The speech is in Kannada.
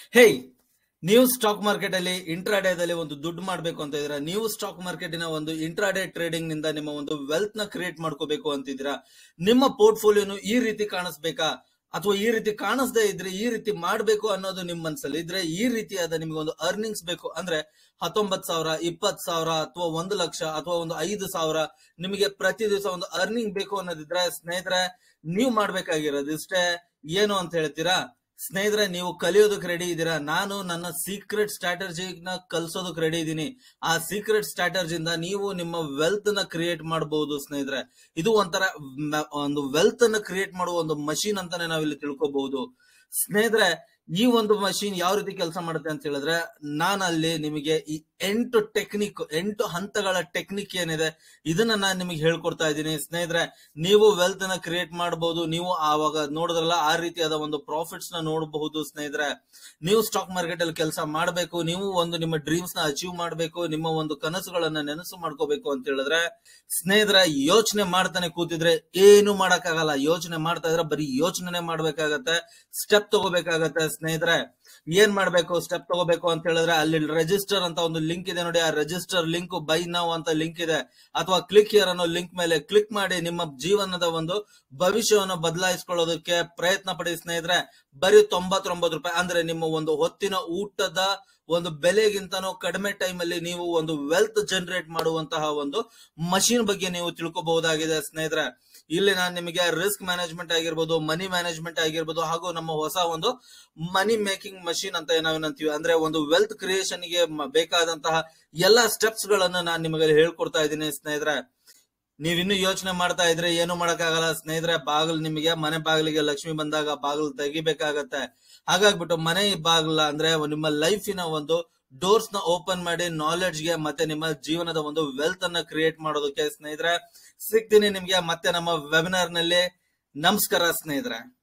ಹೇಯ್ ನೀವು ಸ್ಟಾಕ್ ಮಾರ್ಕೆಟ್ ಅಲ್ಲಿ ಇಂಟ್ರಾಡೇದಲ್ಲಿ ಒಂದು ದುಡ್ಡು ಮಾಡಬೇಕು ಅಂತ ಇದ್ದೀರಾ ನೀವು ಸ್ಟಾಕ್ ಮಾರ್ಕೆಟಿನ ಒಂದು ಇಂಟ್ರಾಡೇ ಟ್ರೇಡಿಂಗ್ ನಿಂದ ನಿಮ್ಮ ಒಂದು ವೆಲ್ತ್ ನ ಕ್ರಿಯೇಟ್ ಮಾಡ್ಕೋಬೇಕು ಅಂತಿದ್ದೀರಾ ನಿಮ್ಮ ಪೋರ್ಟ್ಫೋಲಿಯೋನು ಈ ರೀತಿ ಕಾಣಿಸ್ಬೇಕಾ ಅಥವಾ ಈ ರೀತಿ ಕಾಣಿಸದೇ ಇದ್ರೆ ಈ ರೀತಿ ಮಾಡ್ಬೇಕು ಅನ್ನೋದು ನಿಮ್ ಮನ್ಸಲ್ಲಿ ಇದ್ರೆ ಈ ರೀತಿಯಾದ ನಿಮ್ಗೆ ಒಂದು ಅರ್ನಿಂಗ್ಸ್ ಬೇಕು ಅಂದ್ರೆ ಹತ್ತೊಂಬತ್ ಸಾವಿರ ಇಪ್ಪತ್ ಸಾವಿರ ಅಥವಾ ಒಂದು ಲಕ್ಷ ಅಥವಾ ಒಂದು ಐದು ಸಾವಿರ ನಿಮಗೆ ಪ್ರತಿ ದಿವಸ ಒಂದು ಅರ್ನಿಂಗ್ ಬೇಕು ಅನ್ನೋದಿದ್ರೆ ಸ್ನೇಹಿತರೆ ನೀವು ಮಾಡ್ಬೇಕಾಗಿರೋದು ಇಷ್ಟೇ ಏನು ಅಂತ ಹೇಳ್ತೀರಾ ಸ್ನೇಹಿತರೆ ನೀವು ಕಲಿಯೋದಕ್ಕೆ ರೆಡಿ ಇದ್ದೀರಾ ನಾನು ನನ್ನ ಸೀಕ್ರೆಟ್ ಸ್ಟ್ರಾಟಜಿ ನ ಕಲ್ಸೋದಕ್ಕೆ ರೆಡಿ ಇದ್ದೀನಿ ಆ ಸೀಕ್ರೆಟ್ ಸ್ಟ್ರಾಟಜಿಯಿಂದ ನೀವು ನಿಮ್ಮ ವೆಲ್ತ್ ನ ಕ್ರಿಯೇಟ್ ಮಾಡಬಹುದು ಸ್ನೇಹಿತರೆ ಇದು ಒಂಥರ ಮ- ಒಂದು ವೆಲ್ತ್ ಅನ್ನ ಕ್ರಿಯೇಟ್ ಮಾಡುವ ಒಂದು ಮಷೀನ್ ಅಂತಾನೆ ನಾವಿಲ್ಲಿ ತಿಳ್ಕೊಬಹುದು ಸ್ನೇಹಿತರೆ ಈ ಒಂದು ಮಷೀನ್ ಯಾವ ರೀತಿ ಕೆಲಸ ಮಾಡುತ್ತೆ ಅಂತ ಹೇಳಿದ್ರೆ ನಾನು ಅಲ್ಲಿ ನಿಮಗೆ ಈ ಎಂಟು ಟೆಕ್ನಿಕ್ ಎಂಟು ಹಂತಗಳ ಟೆಕ್ನಿಕ್ ಏನಿದೆ ಇದನ್ನ ನಾನು ನಿಮಗೆ ಹೇಳ್ಕೊಡ್ತಾ ಇದ್ದೀನಿ ಸ್ನೇಹಿತರೆ ನೀವು ವೆಲ್ತ್ ನ ಕ್ರಿಯೇಟ್ ಮಾಡಬಹುದು ನೀವು ಆವಾಗ ನೋಡಿದ್ರಲ್ಲ ಆ ರೀತಿಯಾದ ಒಂದು ಪ್ರಾಫಿಟ್ಸ್ ನ ನೋಡಬಹುದು ಸ್ನೇಹಿತರೆ ನೀವು ಸ್ಟಾಕ್ ಮಾರ್ಕೆಟ್ ಅಲ್ಲಿ ಕೆಲಸ ಮಾಡಬೇಕು ನೀವು ಒಂದು ನಿಮ್ಮ ಡ್ರೀಮ್ಸ್ ನ ಅಚೀವ್ ಮಾಡಬೇಕು ನಿಮ್ಮ ಒಂದು ಕನಸುಗಳನ್ನ ನೆನಸು ಮಾಡ್ಕೋಬೇಕು ಅಂತ ಹೇಳಿದ್ರೆ ಸ್ನೇಹಿತರೆ ಯೋಚನೆ ಮಾಡ್ತಾನೆ ಕೂತಿದ್ರೆ ಏನು ಮಾಡಕ್ಕಾಗಲ್ಲ ಯೋಚನೆ ಮಾಡ್ತಾ ಇದ್ರೆ ಬರೀ ಯೋಚನೆ ಮಾಡ್ಬೇಕಾಗತ್ತೆ ಸ್ಟೆಪ್ ತಗೋಬೇಕಾಗತ್ತೆ ಸ್ನೇಹಿತರೆ ಏನ್ ಮಾಡ್ಬೇಕು ಸ್ಟೆಪ್ ತಗೋಬೇಕು ಅಂತ ಹೇಳಿದ್ರೆ ಅಲ್ಲಿ ರಿಜಿಸ್ಟರ್ ಅಂತ ಒಂದು ಲಿಂಕ್ ಇದೆ ನೋಡಿ ಆ ರಿಜಿಸ್ಟರ್ ಲಿಂಕ್ ಬೈ ನಾವು ಅಂತ ಲಿಂಕ್ ಇದೆ ಅಥವಾ ಕ್ಲಿಕ್ ಹಿಯರ್ ಅನ್ನೋ ಲಿಂಕ್ ಮೇಲೆ ಕ್ಲಿಕ್ ಮಾಡಿ ನಿಮ್ಮ ಜೀವನದ ಒಂದು ಭವಿಷ್ಯವನ್ನು ಬದಲಾಯಿಸ್ಕೊಳ್ಳೋದಕ್ಕೆ ಪ್ರಯತ್ನ ಪಡಿ ಸ್ನೇಹಿತರೆ ಬರೀ ತೊಂಬತ್ತೊಂಬತ್ತು ರೂಪಾಯಿ ಅಂದ್ರೆ ನಿಮ್ಮ ಒಂದು ಹೊತ್ತಿನ ಊಟದ ಒಂದು ಬೆಲೆಗಿಂತನೂ ಕಡಿಮೆ ಟೈಮ್ ಅಲ್ಲಿ ನೀವು ಒಂದು ವೆಲ್ತ್ ಜನರೇಟ್ ಮಾಡುವಂತಹ ಒಂದು ಮಷೀನ್ ಬಗ್ಗೆ ನೀವು ತಿಳ್ಕೊಬಹುದಾಗಿದೆ ಸ್ನೇಹಿತರೆ ಇಲ್ಲಿ ನಾನು ನಿಮಗೆ ರಿಸ್ಕ್ ಮ್ಯಾನೇಜ್ಮೆಂಟ್ ಆಗಿರ್ಬೋದು ಮನಿ ಮ್ಯಾನೇಜ್ಮೆಂಟ್ ಆಗಿರ್ಬೋದು ಹಾಗೂ ನಮ್ಮ ಹೊಸ ಒಂದು ಮನಿ ಮೇಕಿಂಗ್ ಮಷೀನ್ ಅಂತ ನಾವೇನಂತೀವಿ ಅಂದ್ರೆ ಒಂದು ವೆಲ್ತ್ ಕ್ರಿಯೇಷನ್ ಗೆ ಮ- ಬೇಕಾದಂತಹ ಎಲ್ಲಾ ಸ್ಟೆಪ್ಸ್ ಗಳನ್ನ ನಾನು ನಿಮಗೆ ಹೇಳ್ಕೊಡ್ತಾ ಇದ್ದೀನಿ ಸ್ನೇಹಿತರೆ ನೀವಿನ್ನು ಯೋಚನೆ ಮಾಡ್ತಾ ಇದ್ರೆ ಏನು ಮಾಡಕ್ಕಾಗಲ್ಲ ಸ್ನೇಹಿತರೆ ಬಾಗಿಲು ನಿಮಗೆ ಮನೆ ಬಾಗಿಲಿಗೆ ಲಕ್ಷ್ಮಿ ಬಂದಾಗ ಬಾಗಿಲು ತೆಗಿಬೇಕಾಗತ್ತೆ ಹಾಗಾಗ್ಬಿಟ್ಟು ಮನೆ ಬಾಗಿಲ ಅಂದ್ರೆ ನಿಮ್ಮ ಲೈಫಿನ ಒಂದು ಡೋರ್ಸ್ ನ ಓಪನ್ ಮಾಡಿ ನಾಲೆಡ್ಜ್ ಗೆ ಮತ್ತೆ ನಿಮ್ಮ ಜೀವನದ ಒಂದು ವೆಲ್ತ್ ಅನ್ನ ಕ್ರಿಯೇಟ್ ಮಾಡೋದಕ್ಕೆ ಸ್ನೇಹಿತರೆ ಸಿಗ್ತೀನಿ ನಿಮ್ಗೆ ಮತ್ತೆ ನಮ್ಮ ವೆಬಿನಾರ್ ನಲ್ಲಿ ನಮಸ್ಕಾರ ಸ್ನೇಹಿತರೆ